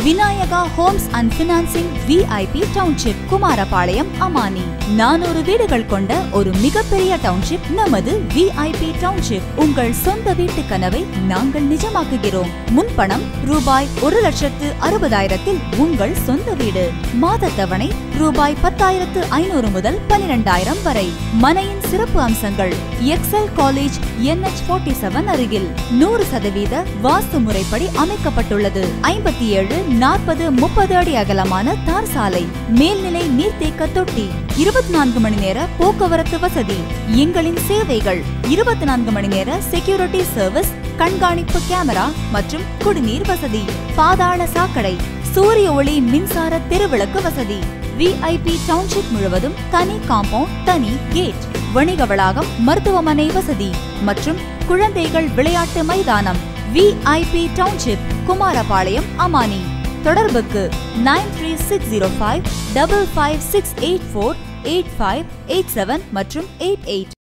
Vinayaka homes and financing VIP township Kumarapalayam Amani நானூறு வீடுகள் கொண்ட ஒரு மிகப்பெரிய டவுன்ஷிப் நமது விஐபி டவுன்ஷிப் உங்கள் சொந்த வீட்டு கனவை நாங்கள் நிஜமாக்குகிறோம் முன்பணம் ரூபாய் ஒரு லட்சத்து அறுபதாயிரத்தில் உங்கள் சொந்த வீடு மாத தவணை ரூபாய் பத்தாயிரத்து ஐநூறு முதல் பனிரெண்டாயிரம் வரை மனையின் சிறப்பு அம்சங்கள் Excel college NH forty seven அருகில் நூறு சதவீத வாஸ்து முறைப்படி அமைக்கப்பட்டுள்ளது ஐம்பத்தி ஏழு நாற்பது முப்பது அடி அகலமான தார் சாலை மேல்நிலை நீர்த்தேக்க தொட்டி இருபத்தி நான்கு மணி நேர போக்குவரத்து வசதி எங்களின் சேவைகள் இருபத்தி நான்கு மணி நேர செக்யூரிட்டி சர்வீஸ் கண்காணிப்பு கேமரா மற்றும் குடிநீர் வசதி பாதாள சாக்கடை சூரிய ஒளி மின்சார தெருவிளக்கு வசதி விஐபி டவுன்ஷிப் முழுவதும் தனி காம்பவுண்ட் தனி கேட் வணிக வளாகம் மருத்துவமனை வசதி மற்றும் குழந்தைகள் விளையாட்டு மைதானம் விஐபி டவுன்ஷிப் குமாரபாளையம் அமானி தொடர்புக்கு nine three six zero five double five six eight four eight five eight seven மற்றும் எயிட் எயிட்